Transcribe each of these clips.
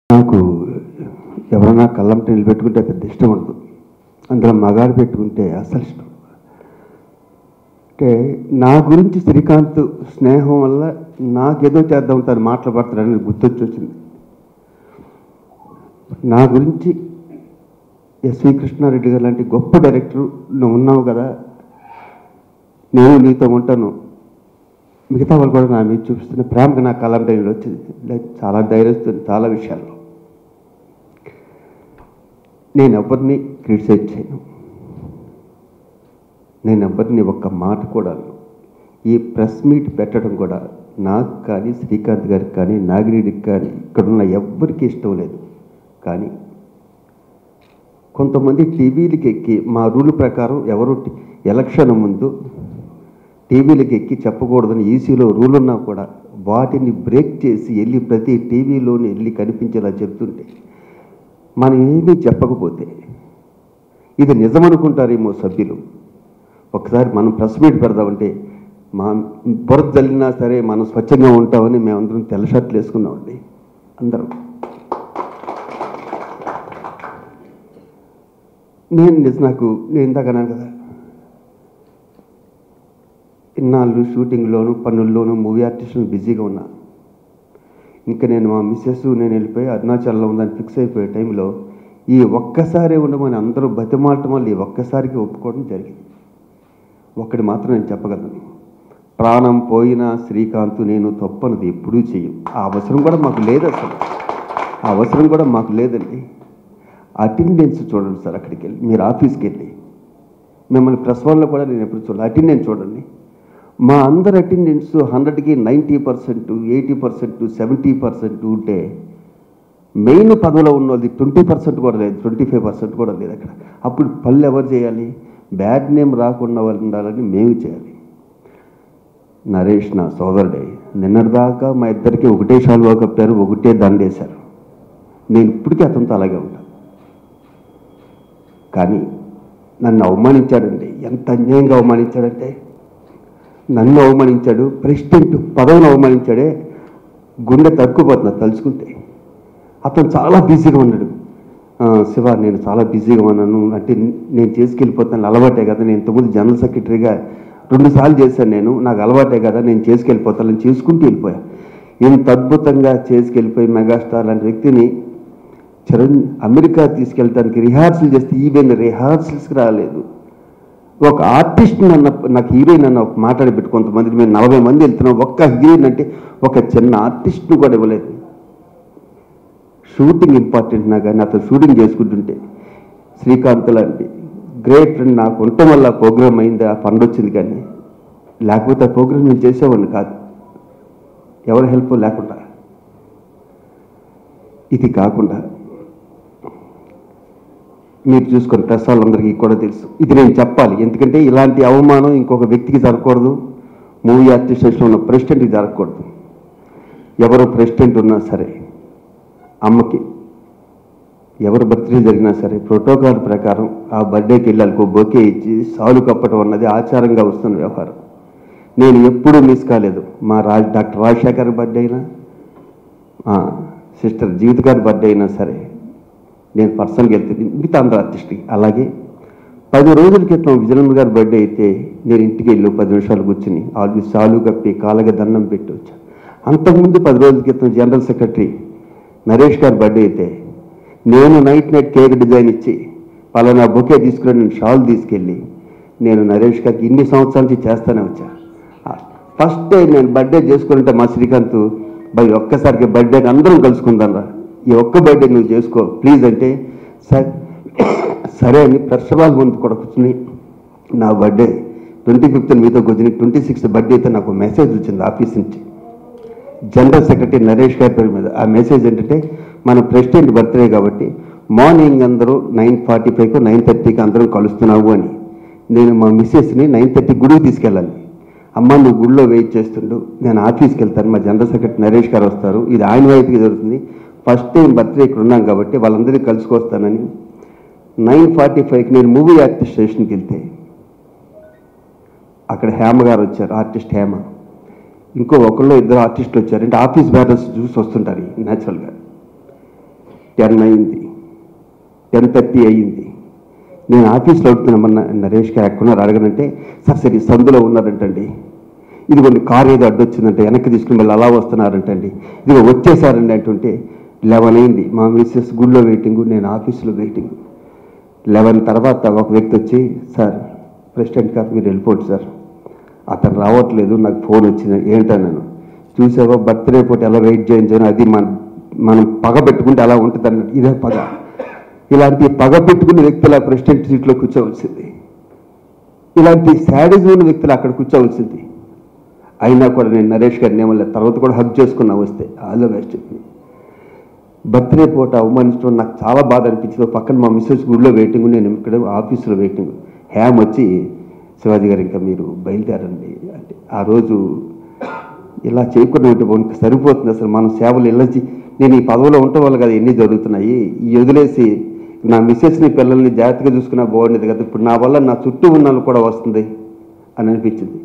నాకు ఎవరైనా కళ్ళంట నిలబెట్టుకుంటే పెద్ద ఇష్టం ఉండదు అందులో మగాడు పెట్టుకుంటే అసలు ఇష్టం అంటే నా గురించి శ్రీకాంత్ స్నేహం వల్ల నాకేదో చేద్దాం తను మాట్లాడతాడని గుర్తొచ్చి వచ్చింది నా గురించి ఎస్వి కృష్ణారెడ్డి గారు లాంటి గొప్ప డైరెక్టర్ నువ్వు ఉన్నావు కదా నేను నీతో ఉంటాను మిగతా వాళ్ళు కూడా నా మీద చూపిస్తున్న ప్రేమకు నా కలం ధైర్యం వచ్చింది లైక్ చాలా ధైర్యస్తుంది చాలా విషయాల్లో నేను ఎవరిని క్రిటిసైజ్ చేయను నేను ఎవరిని ఒక్క మాట కూడా అనను. ఈ ప్రెస్ మీట్ పెట్టడం కూడా నాకు కానీ శ్రీకాంత్ గారికి కానీ నాగిరెడ్డికి కానీ ఇక్కడున్న ఎవ్వరికి ఇష్టం లేదు కానీ కొంతమంది టీవీలకి ఎక్కి మా రూల్ ప్రకారం ఎవరు టి- ఎలక్షన్ ముందు టీవీలకు ఎక్కి చెప్పకూడదని ఈసీలో రూల్ ఉన్నా కూడా వాటిని బ్రేక్ చేసి వెళ్ళి ప్రతి టీవీలోని వెళ్ళి కనిపించేలా చెప్తుంటే మనం ఏమీ చెప్పకపోతే ఇది నిజమనుకుంటారేమో సభ్యులు ఒకసారి మనం ప్రెస్ మీట్ పెడదామంటే మా బురద జల్లినా సరే మనం స్వచ్ఛంగా ఉంటామని మేమందరం తెల్ల షర్ట్లు వేసుకున్నామండి అందరం నేను నిజ- నాకు నేను ఇందాక అన్నాను కదా ఇన్నాళ్ళు షూటింగ్లోను పనుల్లోనూ మూవీ ఆర్టిస్టులు బిజీగా ఉన్నా ఇంకా నేను మా మిస్సెస్ నేను వెళ్ళిపోయి అరుణాచల్లో ఉందని ఫిక్స్ అయిపోయే టైంలో ఈ ఒక్కసారి ఉండమని అందరూ బతిమాలటం వల్ల ఈ ఒక్కసారికి ఒప్పుకోవడం జరిగింది ఒక్కటి మాత్రం నేను చెప్పగలను ప్రాణం పోయినా శ్రీకాంత్ నేను తప్పనది ఎప్పుడూ చెయ్యం ఆ అవసరం కూడా మాకు లేదు అసలు ఆ అవసరం కూడా మాకు లేదండి అటెండెన్స్ చూడండి సార్ అక్కడికి వెళ్ళి మీరు ఆఫీస్కి వెళ్ళి మిమ్మల్ని ప్రెస్ వన్లో కూడా నేను ఎప్పుడు చూడాలి అటెండెన్స్ చూడండి మా అందరి అటెండెన్స్ హండ్రెడ్కి ninety percent eighty percent seventy percent ఉంటే మెయిన్ పదవిలో ఉన్న వాళ్ళది ట్వంటీ పర్సెంట్ కూడా లేదు ట్వంటీ ఫైవ్ పర్సెంట్ కూడా లేదు అక్కడ అప్పుడు పళ్ళు ఎవరు చేయాలి బ్యాడ్ నేమ్ రాకుండా వాళ్ళు ఉండాలని మేము చేయాలి నరేష్ నా సోదరుడే నిన్నటిదాకా మా ఇద్దరికి ఒకటే షాల్వా కప్పారు ఒకటే దండేశారు నేను ఇప్పటికీ అతనితో అలాగే ఉంటాను కానీ నన్ను అవమానించాడండి ఎంత అన్యాయంగా అవమానించాడంటే నన్ను అవమానించాడు ప్రెసిడెంట్ పదవిని అవమానించాడే గుండె తక్కువపోతున్నా తలుచుకుంటే అతను చాలా బిజీగా ఉన్నాడు "ఆ, శివ నేను చాలా బిజీగా ఉన్నాను అంటే నేను చేసుకెళ్ళిపోతాను అలవాటే కదా నేను ఇంతకుముందు జనరల్ సెక్రటరీగా రెండు సార్లు చేశాను నేను నాకు అలవాటే కదా నేను చేసుకెళ్ళిపోతాను నేను చేసుకుంటూ వెళ్ళిపోయా ఇంత అద్భుతంగా చేసుకెళ్ళిపోయి మెగాస్టార్ లాంటి వ్యక్తిని చరణ్ అమెరికా తీసుకెళ్ళడానికి రిహార్సల్ చేస్తే ఈవెన్ రిహార్సల్స్కి రాలేదు ఒక ఆర్టిస్ట్ నన్న నాకు హీరోయిన్ అన్న ఒక మాట్లాడి పెట్టి కొంతమంది మేము నలభై మంది వెళ్తున్నాం ఒక్క హీరోయిన్ అంటే ఒక చిన్న ఆర్టిస్ట్ను కూడా ఇవ్వలేదు షూటింగ్ ఇంపార్టెంట్ నాకు కానీ అతను షూటింగ్ చేసుకుంటుంటే శ్రీకాంత్ లాంటి గ్రేట్ ఫ్రెండ్ నాకు ఉండటం వల్ల ప్రోగ్రామ్ అయింది ఆ ఫండ్ వచ్చింది కానీ లేకపోతే ఆ ప్రోగ్రామ్ నేను చేసేవాడిని కాదు ఎవరి హెల్ప్ లేకుండా ఇది కాకుండా మీరు చూసుకొని ప్రెస్ వాళ్ళందరికీ కూడా తెలుసు ఇది నేను చెప్పాలి ఎందుకంటే ఇలాంటి అవమానం ఇంకొక వ్యక్తికి జరగకూడదు మూవీ ఆర్టిస్టేషన్ ఉన్న ప్రెసిడెంట్కి జరగకూడదు ఎవరు ప్రెసిడెంట్ ఉన్నా సరే అమ్మకి ఎవరు బర్త్డే జరిగినా సరే ప్రోటోకాల్ ప్రకారం ఆ బర్త్డేకి వెళ్ళాలి ఒక బొకే ఇచ్చి సాలు కప్పటం అన్నది ఆచారంగా వస్తున్న వ్యవహారం నేను ఎప్పుడూ మిస్ కాలేదు మా రాజ్ డాక్టర్ రాజశేఖర్ బర్త్డే అయినా మా సిస్టర్ జీవిత గారి బర్త్డే అయినా సరే నేను పర్సనల్గా వెళ్తే మిగతా అందరూ ఆర్టిస్ట్కి అలాగే పది రోజుల క్రితం విజయనగర్ గారి బర్త్డే అయితే నేను ఇంటికి వెళ్ళి పది నిమిషాలు కూర్చుని ఆల్రెడీ సాలు కప్పి కాళ్ళగా దండం పెట్టి వచ్చాను అంతకుముందు పది రోజుల క్రితం జనరల్ సెక్రటరీ నరేష్ గారి బర్త్డే అయితే నేను నైట్ నైట్ కేక్ డిజైన్ ఇచ్చి పలానా బొకే తీసుకుని నేను షాల్ తీసుకెళ్ళి నేను నరేష్ గారికి ఇన్ని సంవత్సరాల నుంచి చేస్తానే వచ్చా ఫస్ట్ డే నేను బర్త్డే చేసుకుంటే మా శ్రీకాంత్ బై ఒక్కసారికి బర్త్డేకి అందరం కలుసుకుందాం రా ఈ ఒక్క బర్త్డే నువ్వు చేసుకో ప్లీజ్ అంటే సరే సరే అని ప్రెషర్ ముందు కూడా కూర్చుని నా బర్త్డే ట్వంటీ ఫిఫ్త్ మీతో కూర్చుని ట్వంటీ సిక్స్త్ బర్త్డే అయితే నాకు మెసేజ్ వచ్చింది ఆఫీస్ నుంచి జనరల్ సెక్రటరీ నరేష్ గారి పేరు మీద ఆ మెసేజ్ ఏంటంటే మన ప్రెసిడెంట్ బర్త్డే కాబట్టి మార్నింగ్ అందరూ నైన్ ఫార్టీ ఫైవ్కి నైన్ థర్టీకి అందరూ కలుస్తున్నావు అని నేను మా మిస్సెస్ని నైన్ థర్టీ గుడికి తీసుకెళ్ళాలి అమ్మ నువ్వు గుడిలో వెయిట్ చేస్తుండు నేను ఆఫీస్కి వెళ్తాను మా జనరల్ సెక్రటరీ నరేష్ గారు వస్తారు ఇది ఆయన వైపుకి జరుగుతుంది ఫస్ట్ టైం బర్త్డే ఇక్కడ ఉన్నాం కాబట్టి వాళ్ళందరినీ కలుసుకొస్తానని నైన్ ఫార్టీ ఫైవ్కి నేను మూవీ ఆర్టిస్ట్ స్టేషన్కి వెళ్తే అక్కడ హేమ గారు వచ్చారు ఆర్టిస్ట్ హేమ ఇంకో ఒకళ్ళు ఇద్దరు ఆర్టిస్టులు వచ్చారు అంటే ఆఫీస్ బ్యాటర్స్ చూసి వస్తుంటారు న్యాచురల్గా టెన్ అయింది టెన్ థర్టీ అయ్యింది నేను ఆఫీస్లో అడుగుతున్నామన్న నరేష్ గారు ఎక్కడున్నారు అడగనంటే సార్ సరే సందులో ఉన్నారంటండి ఇదిగోండి కారు ఏదో అడ్డొచ్చిందంటే వెనక్కి తీసుకుని మళ్ళీ అలా వస్తున్నారంటండి ఇదిగో వచ్చేసారండి అంటుంటే లెవెన్ అయింది మా మిస్సెస్ గుళ్ళో వెయిటింగ్ నేను ఆఫీస్లో వెయిటింగ్ లెవెన్ తర్వాత ఒక వ్యక్తి వచ్చి సార్ ప్రెసిడెంట్ గారు మీరు వెళ్ళిపోండి సార్ అతను రావట్లేదు నాకు ఫోన్ వచ్చింది ఏంటన్నాను చూసావా బర్త్డే పూట ఎలా వెయిట్ చేయించాను అది మన మనం పగ పెట్టుకుంటే అలా ఉంటుంది అన్నట్టు ఇదే పగ ఇలాంటి పగ పెట్టుకునే వ్యక్తులు ఆ ప్రెసిడెంట్ సీట్లో కూర్చోవలసింది ఇలాంటి శాడిజం ఉన్న వ్యక్తులు అక్కడ కూర్చోవలసింది అయినా కూడా నేను నరేష్ గారిని ఏమన్నా తర్వాత కూడా హక్ చేసుకున్నా వస్తే ఆల్ ద బెస్ట్ చెప్పి బర్త్డే పూట అవమానించడం నాకు చాలా బాధ అనిపించింది ఓ పక్కన మా మిస్సెస్ గుడిలో వెయిటింగ్ నేను ఇక్కడ ఆఫీసులో వెయిటింగ్ హ్యామ్ వచ్చి శివాజీ గారు ఇంకా మీరు బయలుదేరండి అంటే ఆ రోజు ఇలా చేయకుండా ఉంటే మనకి సరిపోతుంది అసలు మనం సేవలు ఇలా చే- నేను ఈ పదవిలో ఉండటం వల్ల కదా ఎన్ని జరుగుతున్నాయి ఈ వదిలేసి నా మిస్సెస్ని పిల్లల్ని జాగ్రత్తగా చూసుకున్నా బాగుండేది కదా ఇప్పుడు నా వల్ల నా చుట్టూ ఉన్న వాళ్ళు కూడా వస్తుంది అని అనిపించింది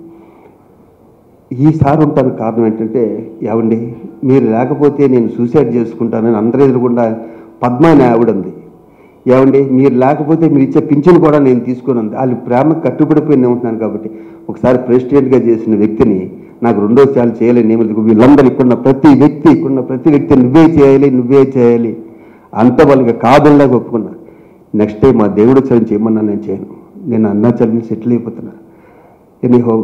ఈసారి ఉంటాను కారణం ఏంటంటే ఏమండి మీరు లేకపోతే నేను సూసైడ్ చేసుకుంటానని అందరూ ఎదురుకుండా పద్మ అనే ఆవిడ ఉంది ఏమండి మీరు లేకపోతే మీరు ఇచ్చే పింఛను కూడా నేను తీసుకొని ఉంది వాళ్ళు ప్రేమకు కట్టుబడిపోయి ఉంటున్నాను కాబట్టి ఒకసారి ప్రెసిడెంట్గా చేసిన వ్యక్తిని నాకు రెండోసారి చేయలేని ఏమి వీళ్ళందరూ ఇక్కడున్న ప్రతి వ్యక్తి ఇక్కడున్న ప్రతి వ్యక్తి నువ్వే చేయాలి నువ్వే చేయాలి అంత వాళ్ళకి కాదులాగా ఒప్పుకున్నా నెక్స్ట్ టైం మా దేవుడు చరణ్ చేయమన్నా నేను చేయను నేను అన్నాచరణ్ సెటిల్ అయిపోతున్నా ఎనీహో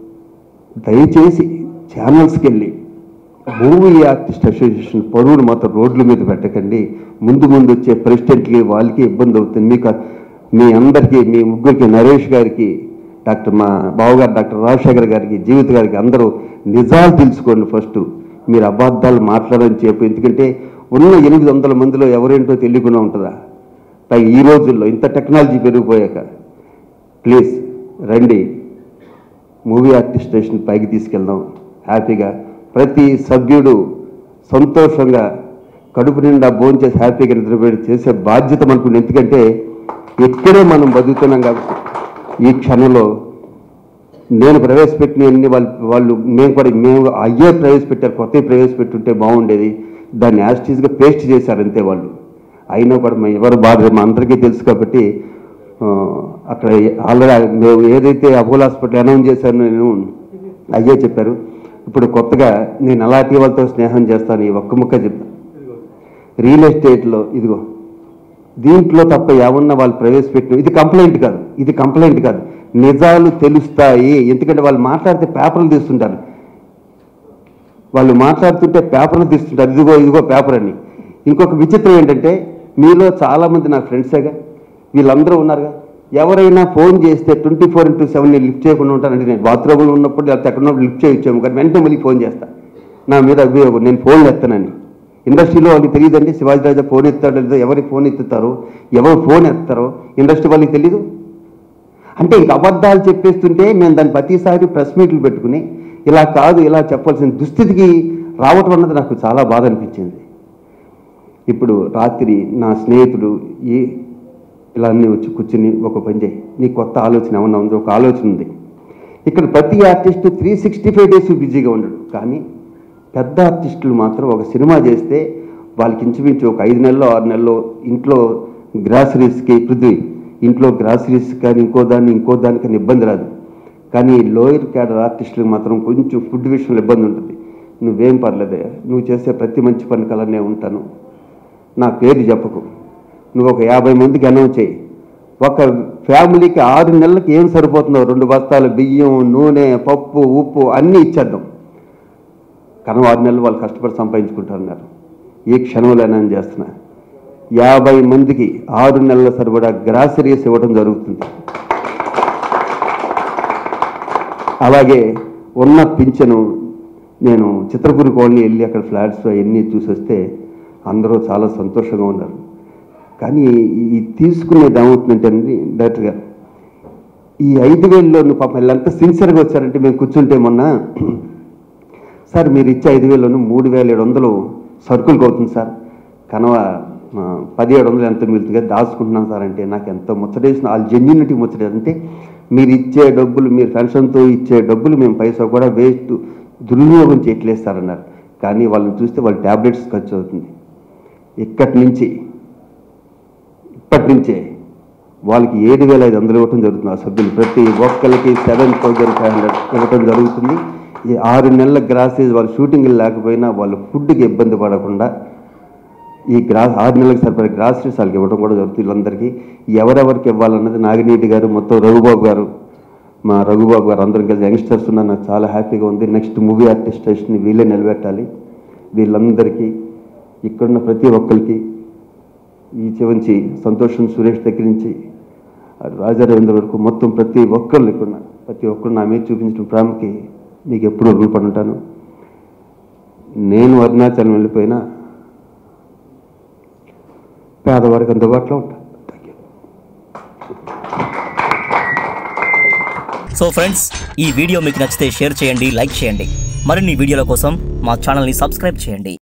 దయచేసి ఛానల్స్కి వెళ్ళి మూవీ ఆర్టిస్ట్ అసోసియేషన్ పరువును మాత్రం రోడ్ల మీద పెట్టకండి ముందు ముందు వచ్చే ప్రెసిడెంట్కి వాళ్ళకి ఇబ్బంది అవుతుంది మీకు మీ అందరికీ మీ ముగ్గురికి నరేష్ గారికి డాక్టర్ మా బావగారు డాక్టర్ రాజశేఖర్ గారికి జీవిత గారికి అందరూ నిజాలు తెలుసుకోండి ఫస్ట్ మీరు అబద్ధాలు మాట్లాడని చెప్పు ఎందుకంటే ఉన్న ఎనిమిది వందల మందిలో ఎవరేంటో తెలియకుండా ఉంటుందా పైగా ఈ రోజుల్లో ఇంత టెక్నాలజీ పెరిగిపోయాక ప్లీజ్ రండి మూవీ ఆర్టిస్ట్ స్టేషన్ పైకి తీసుకెళ్దాం హ్యాపీగా ప్రతి సభ్యుడు సంతోషంగా కడుపు నిండా భోంచేసి హ్యాపీగా నిద్రపోయి చేసే బాధ్యత మనకు ఎందుకంటే ఇక్కడే మనం బతుకుతున్నాం కాబట్టి ఈ క్షణంలో నేను ప్రవేశపెట్టిన అన్ని వాళ్ళు వాళ్ళు మేము కూడా మేము అయ్యే ప్రవేశపెట్టారు కొత్త ప్రవేశపెట్టుంటే బాగుండేది దాన్ని యాస్టీస్గా పేస్ట్ చేశారు అంతే వాళ్ళు అయినా కూడా మేము ఎవరు బాధ మా అందరికీ తెలుసు కాబట్టి ఆ, అక్కడ ఆల్రెడీ మేము ఏదైతే అపోలో హాస్పిటల్ అనౌన్స్ చేశానో నేను అయ్యే చెప్పారు ఇప్పుడు కొత్తగా నేను అలాంటి వాళ్ళతో స్నేహం చేస్తాను ఈ ఒక్క ముక్క చెప్తాను రియల్ ఎస్టేట్లో ఇదిగో దీంట్లో తప్ప ఏమన్నా వాళ్ళు ప్రవేశపెట్టిన ఇది కంప్లైంట్ కాదు ఇది కంప్లైంట్ కాదు నిజాలు తెలుస్తాయి ఎందుకంటే వాళ్ళు మాట్లాడితే పేపర్లు తీస్తుంటారు వాళ్ళు మాట్లాడుతుంటే పేపర్లు తీస్తుంటారు ఇదిగో ఇదిగో పేపర్ అని ఇంకొక విచిత్రం ఏంటంటే మీలో చాలామంది నా ఫ్రెండ్సేగా వీళ్ళందరూ ఉన్నారుగా ఎవరైనా ఫోన్ చేస్తే ట్వంటీ ఫోర్ ఇంటూ సెవెన్ నేను లిఫ్ట్ చేయకుండా ఉంటానంటే నేను బాత్రూంలో ఉన్నప్పుడు లేకపోతే ఎక్కడ ఉన్నప్పుడు లిఫ్ట్ చేయొచ్చాము కానీ వెంటనే మళ్ళీ ఫోన్ చేస్తా నా మీద అభియోగం నేను ఫోన్ ఎత్తానని ఇండస్ట్రీలో వాళ్ళకి తెలియదండి శివాజీ రాజా ఫోన్ ఎత్తాడో లేదో ఎవరికి ఫోన్ ఎత్తుతారో ఎవరు ఫోన్ ఎత్తారో ఇండస్ట్రీ వాళ్ళకి తెలీదు అంటే ఇంక అబద్ధాలు చెప్పేస్తుంటే మేము దాన్ని ప్రతిసారి ప్రెస్ మీట్లు పెట్టుకుని ఇలా కాదు ఇలా చెప్పాల్సిన దుస్థితికి రావటం అన్నది నాకు చాలా బాధ అనిపించింది ఇప్పుడు రాత్రి నా స్నేహితుడు ఏ ఇలా అన్నీ వచ్చి కూర్చుని ఒక పని చేయి నీ కొత్త ఆలోచన ఏమన్నా ఉంది ఒక ఆలోచన ఉంది ఇక్కడ ప్రతి artist three sixty five days బిజీగా ఉండడు కానీ పెద్ద ఆర్టిస్టులు మాత్రం ఒక సినిమా చేస్తే వాళ్ళకి ఇంచుమించు ఒక ఐదు నెలలు ఆరు నెలలు ఇంట్లో గ్రాసరీస్కి పృథ్వీ ఇంట్లో గ్రాసరీస్ కానీ ఇంకో దాన్ని ఇంకో దానికని ఇబ్బంది రాదు కానీ లోయర్ క్యాడర్ ఆర్టిస్టులకు మాత్రం కొంచెం ఫుడ్ విషయంలో ఇబ్బంది ఉంటుంది నువ్వేం పర్లేదే నువ్వు చేసే ప్రతి మంచి పని కలనే ఉంటాను నా పేరు చెప్పకు నువ్వు ఒక యాభై మందికి అనౌన్స్ చేయి ఒక ఫ్యామిలీకి ఆరు నెలలకి ఏం సరిపోతుందో రెండు బస్తాలు బియ్యం నూనె పప్పు ఉప్పు అన్నీ ఇచ్చేద్దాం కానీ ఆరు నెలలు వాళ్ళు కష్టపడి సంపాదించుకుంటారన్నారు ఈ క్షణంలో నేను చేస్తున్నా యాభై మందికి ఆరు నెలల సరిపడా గ్రాసరీస్ ఇవ్వడం జరుగుతుంది అలాగే ఉన్న పింఛను నేను చిత్రపూరి కాలనీ వెళ్ళి అక్కడ ఫ్లాట్స్ అవన్నీ చూసి వస్తే అందరూ చాలా సంతోషంగా ఉన్నారు కానీ ఈ తీసుకునేది ఏమవుతుందంటే అండి డైరెక్టర్ గారు ఈ ఐదు వేలలో నువ్వు పాపం వీళ్ళంతా సిన్సియర్గా వచ్చారంటే మేము కూర్చుంటే మొన్న సార్ మీరు ఇచ్చే ఐదు వేలను మూడు వేల ఏడు వందలు సరుకులకు అవుతుంది సార్ కనవ ఆ, పదిహేడు వందలు ఎంత మిగులుతుంది కదా దాచుకుంటున్నాం సార్ అంటే నాకు ఎంతో ముచ్చటేసిన వాళ్ళ జెన్యునిటీ ముచ్చట అంటే మీరు ఇచ్చే డబ్బులు మీరు పెన్షన్తో ఇచ్చే డబ్బులు మేము పైసా కూడా వేస్ట్ దుర్వినియోగం చేయట్లేదు సార్ అన్నారు కానీ వాళ్ళని చూస్తే వాళ్ళ ట్యాబ్లెట్స్ ఖర్చు అవుతుంది ఇక్కడి నుంచి ఇప్పటి నుంచే వాళ్ళకి ఏడు వేల ఐదు వందలు ఇవ్వటం జరుగుతుంది ఆ సభ్యులు ప్రతి ఒక్కరికి సెవెన్ థౌజండ్ ఫైవ్ హండ్రెడ్ ఇవ్వటం జరుగుతుంది ఈ ఆరు నెలల గ్రాసేజ్ వాళ్ళు షూటింగ్ లేకపోయినా వాళ్ళు ఫుడ్కి ఇబ్బంది పడకుండా ఈ గ్రా ఆరు నెలలకు సరిపడే గ్రాసరీస్ వాళ్ళకి ఇవ్వడం కూడా జరుగుతుంది వీళ్ళందరికీ ఎవరెవరికి ఇవ్వాలన్నది నాగినీటి గారు మొత్తం రఘుబాబు గారు మా రఘుబాబు గారు అందరం కలిసి యంగ్స్టర్స్ ఉన్నారు నాకు చాలా హ్యాపీగా ఉంది నెక్స్ట్ మూవీ ఆర్టిస్టేషన్ వీళ్ళే నిలబెట్టాలి వీళ్ళందరికీ ఇక్కడున్న ప్రతి ఒక్కరికి ఈ చివంచి సంతోషం సురేష్ దగ్గర నుంచి రాజా రవీంద్ర వరకు మొత్తం ప్రతి ఒక్కరు ఇక్కడ ప్రతి ఒక్కరు నా మీద చూపించిన ప్రేమకి మీకు ఎప్పుడూ రుణపడి ఉంటాను నేను అరుణాచలం వెళ్ళిపోయినా పేదవారికి అందుబాటులో ఉంటాను థ్యాంక్ యూ సో ఫ్రెండ్స్ ఈ వీడియో మీకు నచ్చితే షేర్ చేయండి లైక్ చేయండి మరిన్ని వీడియోల కోసం మా ఛానల్ని సబ్స్క్రైబ్ చేయండి